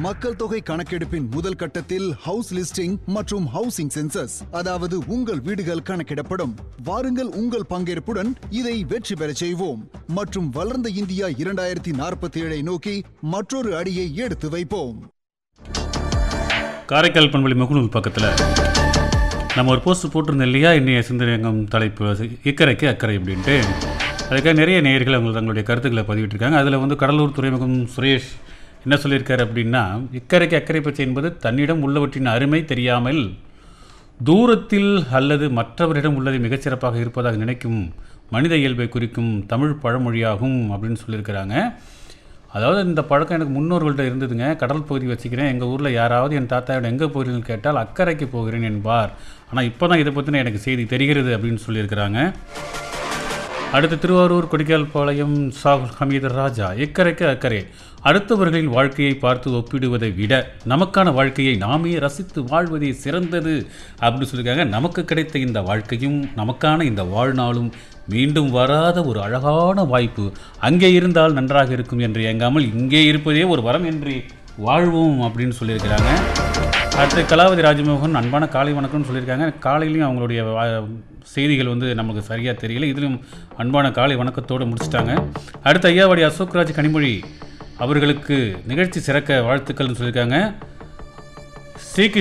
மக்கள் தொகை கணக்கெடுப்பின் முதல் கட்டத்தில் ஹவுஸ் லிஸ்டிங் மற்றும் ஹவுசிங் சென்சஸ் அதாவது உங்கள் வீடுகள் கணக்கிடப்படும் வாருங்கள் உங்கள் பங்கேற்புடன் இதை வெற்றி பெறச் செய்வோம் மற்றும் வளர்ந்த இந்தியா இரண்டாயிரத்தி நாற்பத்தி ஏழை நோக்கி மற்றொரு அடியை எடுத்து வைப்போம் காரைக்கால் பண்பொழி முகநூல் பக்கத்தில் நம்ம ஒரு போஸ்ட் போட்டிருந்தோம் இல்லையா இன்னைய சிந்தனையங்கம் தலைப்பு இக்கரைக்கு அக்கறை அப்படின்ட்டு அதுக்காக நிறைய நேயர்கள் அவங்க தங்களுடைய கருத்துக்களை பதிவிட்டிருக்காங்க அதில் வந்து கடலூர் துறைமுகம் சுரேஷ் என்ன சொல்லியிருக்காரு அப்படின்னா இக்கரைக்கு அக்கறை பச்சை என்பது தன்னிடம் உள்ளவற்றின் அருமை தெரியாமல் தூரத்தில் அல்லது மற்றவரிடம் உள்ளதை மிகச்சிறப்பாக இருப்பதாக நினைக்கும் மனித இயல்பை குறிக்கும் தமிழ் பழமொழியாகும் அப்படின்னு சொல்லியிருக்கிறாங்க அதாவது இந்த பழக்கம் எனக்கு முன்னோர்கள்ட்ட இருந்ததுங்க கடல் பகுதி வச்சுக்கிறேன் எங்கள் ஊரில் யாராவது என் தாத்தாவோட எங்கே போகிறீங்கன்னு கேட்டால் அக்கறைக்கு போகிறேன் என்பார் ஆனால் இப்போ தான் இதை பற்றின எனக்கு செய்தி தெரிகிறது அப்படின்னு சொல்லியிருக்கிறாங்க அடுத்து திருவாரூர் கொடிக்கால் பாளையம் சாகுல் ஹமீது ராஜா இக்கரைக்கு அக்கறை அடுத்தவர்களின் வாழ்க்கையை பார்த்து ஒப்பிடுவதை விட நமக்கான வாழ்க்கையை நாமே ரசித்து வாழ்வதே சிறந்தது அப்படின்னு சொல்லியிருக்காங்க நமக்கு கிடைத்த இந்த வாழ்க்கையும் நமக்கான இந்த வாழ்நாளும் மீண்டும் வராத ஒரு அழகான வாய்ப்பு அங்கே இருந்தால் நன்றாக இருக்கும் என்று இயங்காமல் இங்கே இருப்பதே ஒரு வரம் என்று வாழ்வோம் அப்படின்னு சொல்லியிருக்கிறாங்க அடுத்து கலாவதி ராஜமோகன் அன்பான காலை வணக்கம்னு சொல்லியிருக்காங்க காலையிலையும் அவங்களுடைய வா- செய்திகள் வந்து நமக்கு சரியாக தெரியல இதிலும் அன்பான காலை வணக்கத்தோடு முடிச்சிட்டாங்க அடுத்து ஐயாவாடி அசோக்ராஜ் கனிமொழி அவர்களுக்கு நிகழ்ச்சி சிறக்க வாழ்த்துக்கள்னு சொல்லியிருக்காங்க சீக்கிரம்